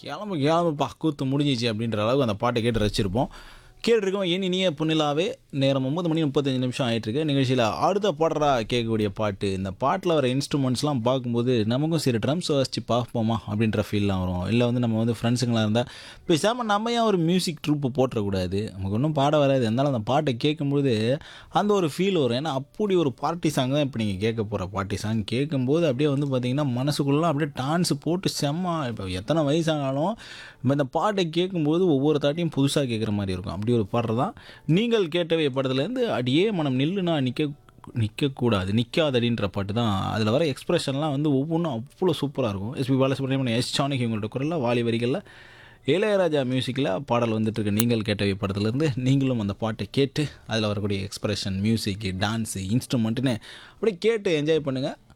கிளம்பு கிளம்புப்பா கூத்து முடிஞ்சிச்சு அப்படின்ற அளவுக்கு அந்த பாட்டை கேட்டு ரசிச்சிருப்போம் கேட்டிருக்கோம் ஏன் இனிய புண்ணிலாவே நேரம் ஒம்பது மணி முப்பத்தஞ்சு நிமிஷம் ஆயிட்டிருக்கு நிகழ்ச்சியில் அடுத்த பாடுறா கேட்கக்கூடிய பாட்டு இந்த பாட்டில் வர இன்ஸ்ட்ருமெண்ட்ஸ்லாம் பார்க்கும்போது நமக்கும் சரி ட்ரம்ஸ் வச்சு பார்ப்போமா அப்படின்ற ஃபீல்லாம் வரும் இல்லை வந்து நம்ம வந்து ஃப்ரெண்ட்ஸுங்களாக இருந்தால் பேசாமல் நம்ம ஏன் ஒரு மியூசிக் ட்ரூப்பு போட்டுறக்கூடாது நமக்கு ஒன்றும் பாட வராது இருந்தாலும் அந்த பாட்டை கேட்கும்போது அந்த ஒரு ஃபீல் வரும் ஏன்னா அப்படி ஒரு பார்ட்டி சாங் தான் இப்போ நீங்கள் கேட்க போகிற பார்ட்டி சாங் கேட்கும்போது அப்படியே வந்து பார்த்தீங்கன்னா மனசுக்குள்ளலாம் அப்படியே டான்ஸ் போட்டு செம்ம இப்போ எத்தனை வயசானாலும் நம்ம இந்த பாட்டை கேட்கும்போது ஒவ்வொரு தாட்டியும் புதுசாக கேட்குற மாதிரி இருக்கும் அப்படி ஒரு பாடுறது தான் நீங்கள் கேட்டவை படத்துலேருந்து அடியே மனம் நில்லுனா நிற்க நிற்கக்கூடாது நிற்காதடின்ற பாட்டு தான் அதில் வர எக்ஸ்பிரஷன்லாம் வந்து ஒவ்வொன்றும் அவ்வளோ சூப்பராக இருக்கும் எஸ்பி பாலசுப்ரமணியம் எஸ் சாணகி இவங்களோட குரலில் வாலி வரிகளில் இளையராஜா மியூசிக்கில் பாடல் வந்துட்டு இருக்கு நீங்கள் கேட்டவை படத்துலேருந்து நீங்களும் அந்த பாட்டை கேட்டு அதில் வரக்கூடிய எக்ஸ்பிரஷன் மியூசிக்கு டான்ஸு இன்ஸ்ட்ருமெண்ட்டுன்னு அப்படியே கேட்டு என்ஜாய் பண்ணுங்கள்